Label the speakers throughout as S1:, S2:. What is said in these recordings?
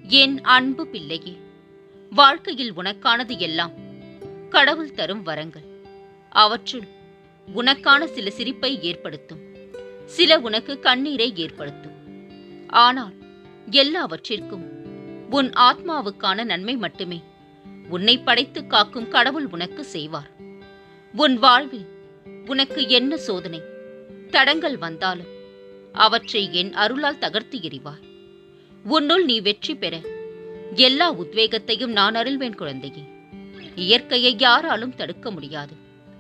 S1: என் அன்பு பிள்ளையே வாழ்க்கையில் உனக்கானது எல்லாம் கடவுள் தரும் வரங்கள் அவற்றுள் உனக்கான சில சிரிப்பை ஏற்படுத்தும் சில உனக்கு கண்ணீரை ஏற்படுத்தும் ஆனால் எல்லாவற்றிற்கும் உன் ஆத்மாவுக்கான நன்மை மட்டுமே உன்னை படைத்து காக்கும் கடவுள் உனக்கு செய்வார் உன் வாழ்வில் உனக்கு என்ன சோதனை தடங்கள் வந்தாலும் அவற்றை என் அருளால் தகர்த்து எறிவாய் உன்னுள் நீ வெற்றி பெற எல்லா உத்வேகத்தையும் நான் அருள்வேன் குழந்தையே இயற்கையை யாராலும் தடுக்க முடியாது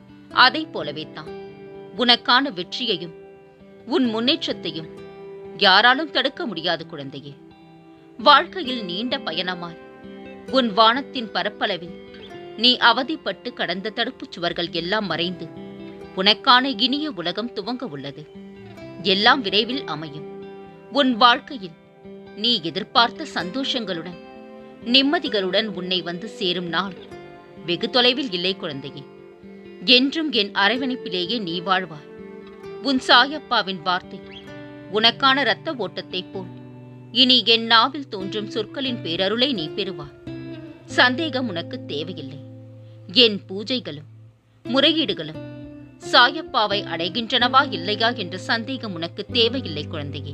S1: அதைப் போலவே தான் உனக்கான வெற்றியையும் உன் முன்னேற்றத்தையும் யாராலும் தடுக்க முடியாது குழந்தையே வாழ்க்கையில் நீண்ட பயணமாய் உன் வானத்தின் பரப்பளவில் நீ அவதிப்பட்டு கடந்த தடுப்புச் சுவர்கள் எல்லாம் மறைந்து உனக்கான இனிய உலகம் துவங்க உள்ளது எல்லாம் விரைவில் அமையும் உன் வாழ்க்கையில் நீ எதிர்பார்த்த சந்தோஷங்களுடன் நிம்மதிகளுடன் உன்னை வந்து சேரும் நாள் வெகு தொலைவில் இல்லை குழந்தையே என்றும் என் அரவணைப்பிலேயே நீ வாழ்வாய் உன் சாயப்பாவின் வார்த்தை உனக்கான இரத்த ஓட்டத்தைப் போல் இனி என் நாவில் தோன்றும் சொற்களின் பேரருளை நீ பெறுவாய் சந்தேகம் உனக்கு தேவையில்லை என் பூஜைகளும் முறையீடுகளும் சாயப்பாவை அடைகின்றனவா இல்லையா என்ற சந்தேகம் உனக்கு தேவையில்லை குழந்தையே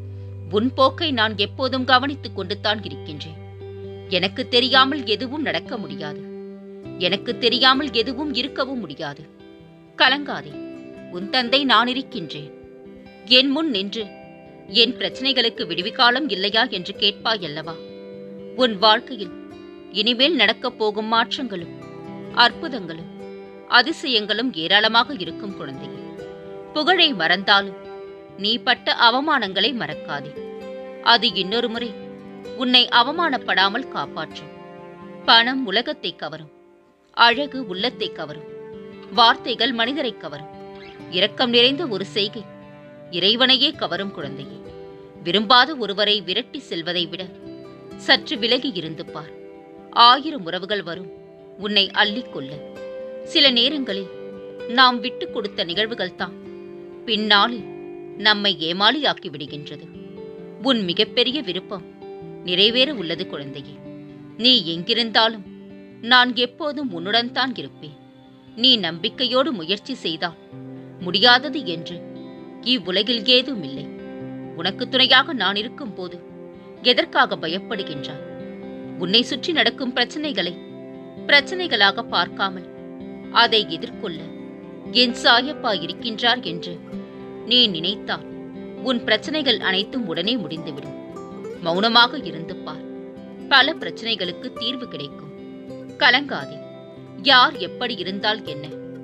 S1: உன் போக்கை நான் எப்போதும் கவனித்துக் கொண்டு தான் இருக்கின்றேன் எனக்கு தெரியாமல் எதுவும் நடக்க முடியாது எனக்கு தெரியாமல் எதுவும் இருக்கவும் முடியாது கலங்காதே உன் தந்தை நான் இருக்கின்றேன் என் முன் நின்று என் பிரச்சனைகளுக்கு விடுவிக்காலம் இல்லையா என்று கேட்பாய் அல்லவா உன் வாழ்க்கையில் இனிமேல் நடக்கப் போகும் மாற்றங்களும் அற்புதங்களும் அதிசயங்களும் ஏராளமாக இருக்கும் குழந்தையே புகழை மறந்தாலும் நீ பட்ட அவமானங்களை மறக்காதே அது இன்னொரு முறை உன்னை அவமானப்படாமல் காப்பாற்றும் பணம் உலகத்தை கவரும் அழகு உள்ளத்தை கவரும் வார்த்தைகள் மனிதரை கவரும் இரக்கம் நிறைந்த ஒரு செய்கை இறைவனையே கவரும் குழந்தையே விரும்பாத ஒருவரை விரட்டி செல்வதை விட சற்று விலகி இருந்து பார் ஆயிரம் உறவுகள் வரும் உன்னை அள்ளிக்கொள்ள சில நேரங்களில் நாம் விட்டுக் கொடுத்த நிகழ்வுகள் தான் பின்னாளில் நம்மை ஏமாளியாக்கி விடுகின்றது உன் மிகப்பெரிய விருப்பம் நிறைவேற உள்ளது குழந்தையே நீ எங்கிருந்தாலும் நான் எப்போதும் உன்னுடன் தான் இருப்பேன் நீ நம்பிக்கையோடு முயற்சி செய்தால் முடியாதது என்று இவ்வுலகில் ஏதும் இல்லை உனக்கு துணையாக நான் இருக்கும் போது எதற்காக பயப்படுகின்றாய் உன்னை சுற்றி நடக்கும் பிரச்சனைகளை பிரச்சனைகளாக பார்க்காமல் அதை எதிர்கொள்ள என் சாயப்பா இருக்கின்றார் என்று நீ நினைத்தால் உன் பிரச்சனைகள் அனைத்தும் உடனே முடிந்துவிடும் மௌனமாக இருந்து பார் பல பிரச்சனைகளுக்கு தீர்வு கிடைக்கும் கலங்காதே யார் எப்படி இருந்தால் என்ன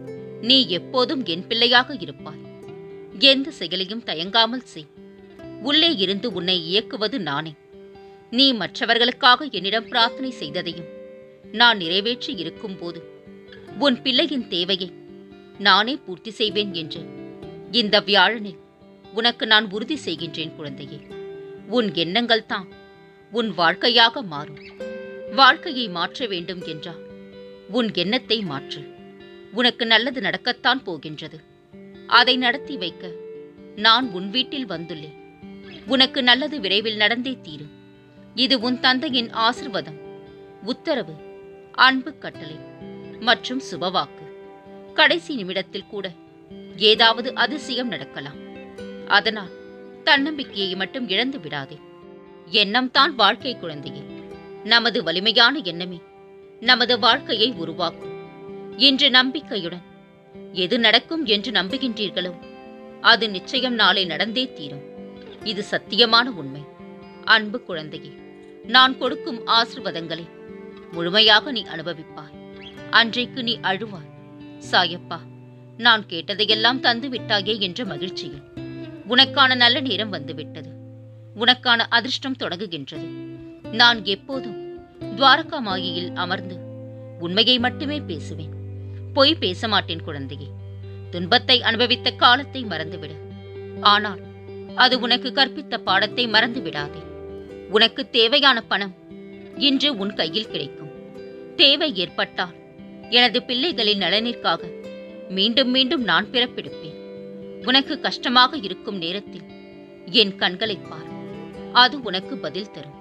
S1: நீ எப்போதும் என் பிள்ளையாக இருப்பாய் எந்த செயலையும் தயங்காமல் செய் உள்ளே இருந்து உன்னை இயக்குவது நானே நீ மற்றவர்களுக்காக என்னிடம் பிரார்த்தனை செய்ததையும் நான் நிறைவேற்றி இருக்கும்போது உன் பிள்ளையின் தேவையை நானே பூர்த்தி செய்வேன் என்று இந்த வியாழனில் உனக்கு நான் உறுதி செய்கின்றேன் குழந்தையே உன் எண்ணங்கள் தான் உன் வாழ்க்கையாக மாறும் வாழ்க்கையை மாற்ற வேண்டும் என்றால் உன் எண்ணத்தை மாற்று உனக்கு நல்லது நடக்கத்தான் போகின்றது அதை நடத்தி வைக்க நான் உன் வீட்டில் வந்துள்ளேன் உனக்கு நல்லது விரைவில் நடந்தே தீரும் இது உன் தந்தையின் ஆசிர்வாதம் உத்தரவு அன்பு கட்டளை மற்றும் சுபவாக்கு கடைசி நிமிடத்தில் கூட ஏதாவது அதிசயம் நடக்கலாம் அதனால் தன்னம்பிக்கையை மட்டும் இழந்து விடாதே எண்ணம் தான் வாழ்க்கை குழந்தையே நமது வலிமையான எண்ணமே நமது வாழ்க்கையை உருவாக்கும் இன்று நம்பிக்கையுடன் எது நடக்கும் என்று நம்புகின்றீர்களோ அது நிச்சயம் நாளை நடந்தே தீரும் இது சத்தியமான உண்மை அன்பு குழந்தையே நான் கொடுக்கும் ஆசிர்வாதங்களை முழுமையாக நீ அனுபவிப்பாய் அன்றைக்கு நீ அழுவாய் சாயப்பா நான் கேட்டதையெல்லாம் தந்து விட்டாயே என்ற மகிழ்ச்சியில் உனக்கான நல்ல நேரம் வந்துவிட்டது உனக்கான அதிர்ஷ்டம் தொடங்குகின்றது நான் எப்போதும் துவாரகா மாயியில் அமர்ந்து உண்மையை மட்டுமே பேசுவேன் பொய் பேச மாட்டேன் குழந்தையே துன்பத்தை அனுபவித்த காலத்தை மறந்துவிடு ஆனால் அது உனக்கு கற்பித்த பாடத்தை மறந்து விடாதே உனக்கு தேவையான பணம் இன்று உன் கையில் கிடைக்கும் தேவை ஏற்பட்டால் எனது பிள்ளைகளின் நலனிற்காக மீண்டும் மீண்டும் நான் பிறப்பெடுப்பேன் உனக்கு கஷ்டமாக இருக்கும் நேரத்தில் என் கண்களைப் பார் அது உனக்கு பதில் தரும்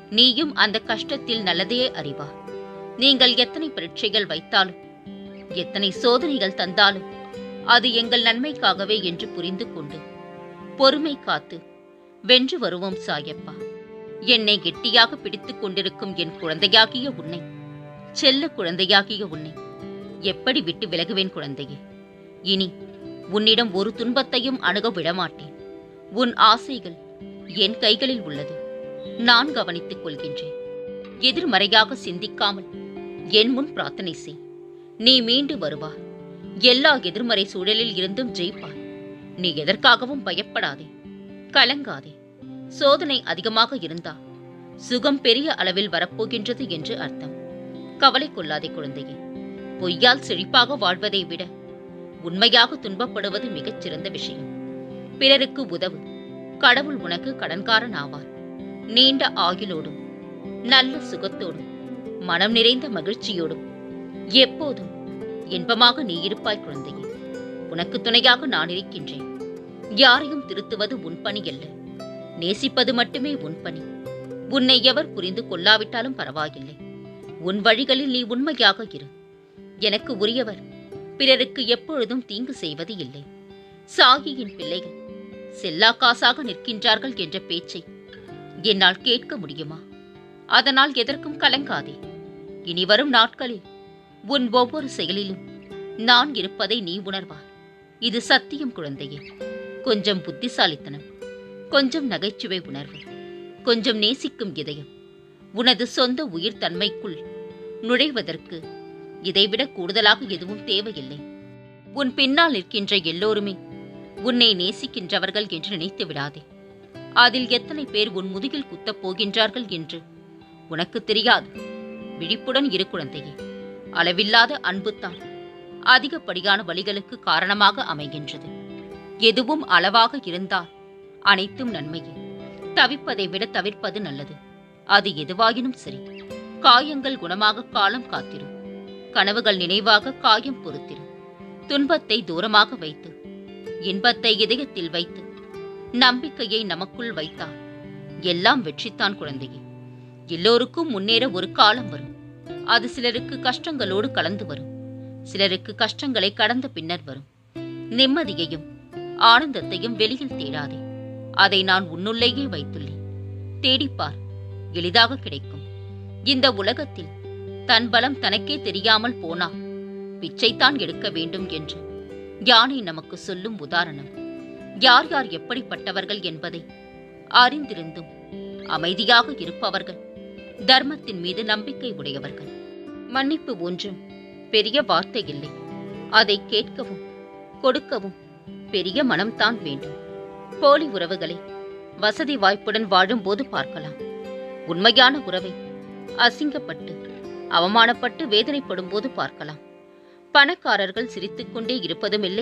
S1: நீயும் அந்த கஷ்டத்தில் நல்லதே அறிவார் நீங்கள் எத்தனை பரீட்சைகள் வைத்தாலும் எத்தனை சோதனைகள் தந்தாலும் அது எங்கள் நன்மைக்காகவே என்று புரிந்து கொண்டு பொறுமை காத்து வென்று வருவோம் சாயப்பா என்னை கெட்டியாக பிடித்துக் கொண்டிருக்கும் என் குழந்தையாகிய உன்னை செல்ல குழந்தையாகிய உன்னை எப்படி விட்டு விலகுவேன் குழந்தையே இனி உன்னிடம் ஒரு துன்பத்தையும் அணுக விடமாட்டேன் உன் ஆசைகள் என் கைகளில் உள்ளது நான் கவனித்துக் கொள்கின்றேன் எதிர்மறையாக சிந்திக்காமல் என் முன் பிரார்த்தனை செய் நீ மீண்டு வருவார் எல்லா எதிர்மறை சூழலில் இருந்தும் ஜெயிப்பார் நீ எதற்காகவும் பயப்படாதே கலங்காதே சோதனை அதிகமாக இருந்தா சுகம் பெரிய அளவில் வரப்போகின்றது என்று அர்த்தம் கவலை கொள்ளாதே குழந்தையே பொய்யால் செழிப்பாக வாழ்வதை விட உண்மையாக துன்பப்படுவது மிகச் சிறந்த விஷயம் பிறருக்கு உதவு கடவுள் உனக்கு கடன்காரன் ஆவார் நீண்ட ஆயுளோடும் நல்ல சுகத்தோடும் மனம் நிறைந்த மகிழ்ச்சியோடும் எப்போதும் இன்பமாக நீ இருப்பாய் குழந்தையே உனக்கு துணையாக நான் இருக்கின்றேன் யாரையும் திருத்துவது உன் பணி அல்ல நேசிப்பது மட்டுமே உன் பணி உன்னை எவர் புரிந்து கொள்ளாவிட்டாலும் பரவாயில்லை உன் வழிகளில் நீ உண்மையாக இரு எனக்கு உரியவர் பிறருக்கு எப்பொழுதும் தீங்கு செய்வது இல்லை சாகியின் பிள்ளைகள் செல்லா காசாக நிற்கின்றார்கள் என்ற பேச்சை என்னால் கேட்க முடியுமா அதனால் எதற்கும் கலங்காதே இனி வரும் நாட்களில் உன் ஒவ்வொரு செயலிலும் நான் இருப்பதை நீ உணர்வாய் இது சத்தியம் குழந்தையே கொஞ்சம் புத்திசாலித்தனம் கொஞ்சம் நகைச்சுவை உணர்வு கொஞ்சம் நேசிக்கும் இதயம் உனது சொந்த உயிர் தன்மைக்குள் நுழைவதற்கு இதைவிட கூடுதலாக எதுவும் தேவையில்லை உன் பின்னால் நிற்கின்ற எல்லோருமே உன்னை நேசிக்கின்றவர்கள் என்று நினைத்து விடாதே அதில் எத்தனை பேர் உன் முதுகில் குத்தப் போகின்றார்கள் என்று உனக்கு தெரியாது விழிப்புடன் இரு குழந்தையே அளவில்லாத அன்புத்தான் அதிகப்படியான வழிகளுக்கு காரணமாக அமைகின்றது எதுவும் அளவாக இருந்தால் அனைத்தும் நன்மையே தவிப்பதை விட தவிர்ப்பது நல்லது அது எதுவாயினும் சரி காயங்கள் குணமாக காலம் காத்திரும் கனவுகள் நினைவாக காயம் பொறுத்திரும் துன்பத்தை தூரமாக வைத்து இன்பத்தை இதயத்தில் வைத்து நம்பிக்கையை நமக்குள் வைத்தால் எல்லாம் வெற்றித்தான் குழந்தையே எல்லோருக்கும் முன்னேற ஒரு காலம் வரும் அது சிலருக்கு கஷ்டங்களோடு கலந்து வரும் சிலருக்கு கஷ்டங்களை கடந்த பின்னர் வரும் நிம்மதியையும் ஆனந்தத்தையும் வெளியில் தேடாதே அதை நான் உன்னுள்ளேயே வைத்துள்ளேன் தேடிப்பார் எளிதாக கிடைக்கும் இந்த உலகத்தில் தன் பலம் தனக்கே தெரியாமல் போனா பிச்சைத்தான் எடுக்க வேண்டும் என்று யானை நமக்கு சொல்லும் உதாரணம் யார் யார் எப்படிப்பட்டவர்கள் என்பதை அறிந்திருந்தும் அமைதியாக இருப்பவர்கள் தர்மத்தின் மீது நம்பிக்கை உடையவர்கள் மன்னிப்பு ஒன்றும் பெரிய வார்த்தை இல்லை அதை கேட்கவும் கொடுக்கவும் பெரிய மனம்தான் வேண்டும் போலி உறவுகளை வசதி வாய்ப்புடன் வாழும்போது பார்க்கலாம் உண்மையான உறவை அசிங்கப்பட்டு அவமானப்பட்டு வேதனைப்படும் போது பார்க்கலாம் பணக்காரர்கள் சிரித்துக்கொண்டே இருப்பதும் இல்லை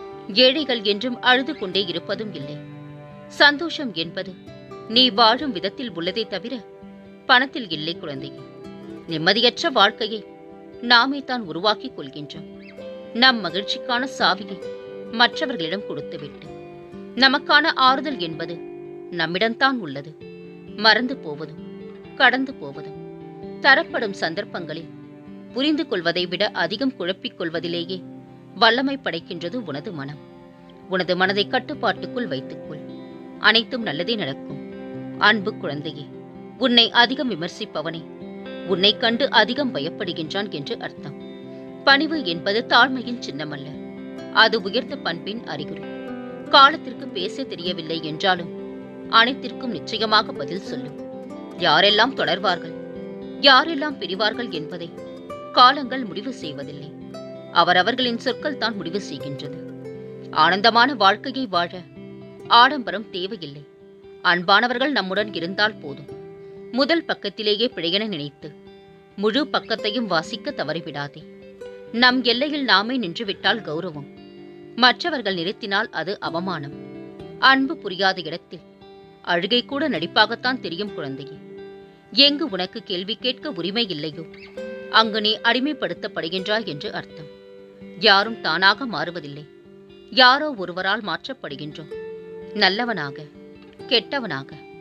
S1: ஏழைகள் என்றும் அழுது கொண்டே இருப்பதும் இல்லை சந்தோஷம் என்பது நீ வாழும் விதத்தில் உள்ளதே தவிர பணத்தில் இல்லை குழந்தையே நிம்மதியற்ற வாழ்க்கையை நாமே தான் உருவாக்கிக் கொள்கின்றோம் நம் மகிழ்ச்சிக்கான சாவியை மற்றவர்களிடம் கொடுத்துவிட்டு நமக்கான ஆறுதல் என்பது நம்மிடம்தான் உள்ளது மறந்து போவதும் கடந்து போவதும் தரப்படும் சந்தர்ப்பங்களில் புரிந்து கொள்வதை விட அதிகம் குழப்பிக் கொள்வதிலேயே வல்லமை படைக்கின்றது உனது மனம் உனது மனதை கட்டுப்பாட்டுக்குள் வைத்துக்கொள் அனைத்தும் நல்லதே நடக்கும் அன்பு குழந்தையே உன்னை அதிகம் விமர்சிப்பவனே உன்னை கண்டு அதிகம் பயப்படுகின்றான் என்று அர்த்தம் பணிவு என்பது தாழ்மையின் சின்னமல்ல அது உயர்ந்த பண்பின் அறிகுறி காலத்திற்கு பேச தெரியவில்லை என்றாலும் அனைத்திற்கும் நிச்சயமாக பதில் சொல்லும் யாரெல்லாம் தொடர்வார்கள் யாரெல்லாம் பிரிவார்கள் என்பதை காலங்கள் முடிவு செய்வதில்லை அவரவர்களின் சொற்கள் தான் முடிவு செய்கின்றது ஆனந்தமான வாழ்க்கையை வாழ ஆடம்பரம் தேவையில்லை அன்பானவர்கள் நம்முடன் இருந்தால் போதும் முதல் பக்கத்திலேயே பிழையென நினைத்து முழு பக்கத்தையும் வாசிக்க தவறிவிடாதே நம் எல்லையில் நாமே நின்றுவிட்டால் கௌரவம் மற்றவர்கள் நிறுத்தினால் அது அவமானம் அன்பு புரியாத இடத்தில் அழுகை கூட நடிப்பாகத்தான் தெரியும் குழந்தையே எங்கு உனக்கு கேள்வி கேட்க உரிமை இல்லையோ அங்கு நீ அடிமைப்படுத்தப்படுகின்றாய் என்று அர்த்தம் யாரும் தானாக மாறுவதில்லை யாரோ ஒருவரால் மாற்றப்படுகின்றோம் நல்லவனாக கெட்டவனாக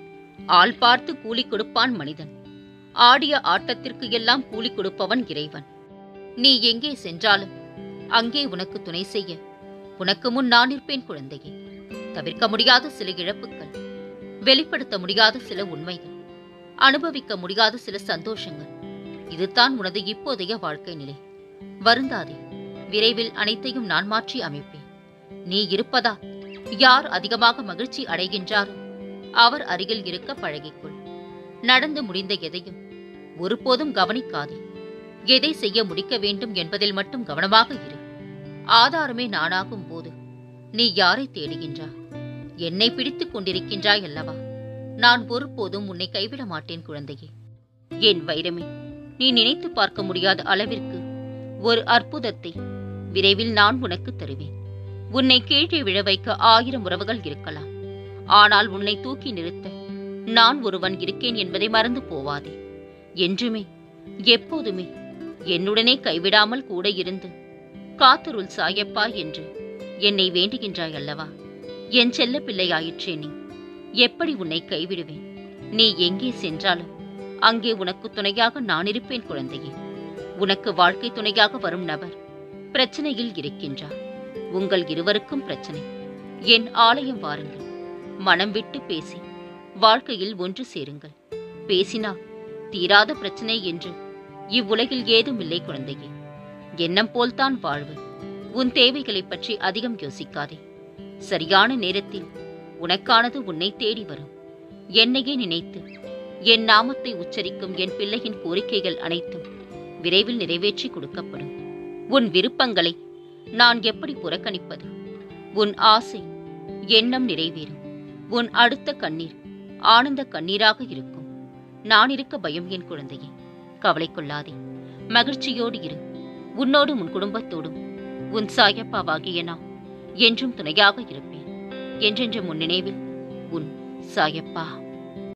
S1: ஆள் பார்த்து கூலி கொடுப்பான் மனிதன் ஆடிய ஆட்டத்திற்கு எல்லாம் கூலி கொடுப்பவன் இறைவன் நீ எங்கே சென்றாலும் அங்கே உனக்கு துணை செய்ய உனக்கு முன் நான் இருப்பேன் குழந்தையே தவிர்க்க முடியாத சில இழப்புகள் வெளிப்படுத்த முடியாத சில உண்மைகள் அனுபவிக்க முடியாத சில சந்தோஷங்கள் இதுதான் உனது இப்போதைய வாழ்க்கை நிலை வருந்தாதே விரைவில் அனைத்தையும் நான் மாற்றி அமைப்பேன் நீ இருப்பதா யார் அதிகமாக மகிழ்ச்சி அடைகின்றாரோ அவர் அருகில் இருக்க பழகிக்கொள் நடந்து முடிந்த எதையும் ஒருபோதும் கவனிக்காதே எதை செய்ய முடிக்க வேண்டும் என்பதில் மட்டும் கவனமாக இரு ஆதாரமே நானாகும் போது நீ யாரை தேடுகின்றா என்னை பிடித்துக் கொண்டிருக்கின்றாய் அல்லவா நான் ஒருபோதும் உன்னை கைவிட மாட்டேன் குழந்தையே என் வைரமே நீ நினைத்து பார்க்க முடியாத அளவிற்கு ஒரு அற்புதத்தை விரைவில் நான் உனக்கு தருவேன் உன்னை கீழே விழ வைக்க ஆயிரம் உறவுகள் இருக்கலாம் ஆனால் உன்னை தூக்கி நிறுத்த நான் ஒருவன் இருக்கேன் என்பதை மறந்து போவாதே என்றுமே எப்போதுமே என்னுடனே கைவிடாமல் கூட இருந்து காத்தருள் சாயப்பா என்று என்னை வேண்டுகின்றாய் அல்லவா என் செல்ல பிள்ளையாயிற்றே நீ எப்படி உன்னை கைவிடுவேன் நீ எங்கே சென்றாலும் அங்கே உனக்கு துணையாக நான் இருப்பேன் குழந்தையே உனக்கு வாழ்க்கை துணையாக வரும் நபர் பிரச்சனையில் இருக்கின்றார் உங்கள் இருவருக்கும் பிரச்சனை என் ஆலயம் வாருங்கள் மனம் விட்டு பேசி வாழ்க்கையில் ஒன்று சேருங்கள் பேசினால் தீராத பிரச்சனை என்று இவ்வுலகில் ஏதும் இல்லை குழந்தையே எண்ணம் போல்தான் வாழ்வு உன் தேவைகளைப் பற்றி அதிகம் யோசிக்காதே சரியான நேரத்தில் உனக்கானது உன்னை தேடி வரும் என்னையே நினைத்து என் நாமத்தை உச்சரிக்கும் என் பிள்ளையின் கோரிக்கைகள் அனைத்தும் விரைவில் நிறைவேற்றி கொடுக்கப்படும் உன் விருப்பங்களை நான் எப்படி புறக்கணிப்பது உன் ஆசை எண்ணம் நிறைவேறும் உன் அடுத்த கண்ணீர் ஆனந்த கண்ணீராக இருக்கும் நான் இருக்க பயம் என் குழந்தையே கவலை கொள்ளாதே மகிழ்ச்சியோடு இரு உன்னோடு உன் குடும்பத்தோடும் உன் சாயப்பாவாகிய நான் என்றும் துணையாக இருப்பேன் என்றென்ற முன் நினைவில் உன் சாயப்பா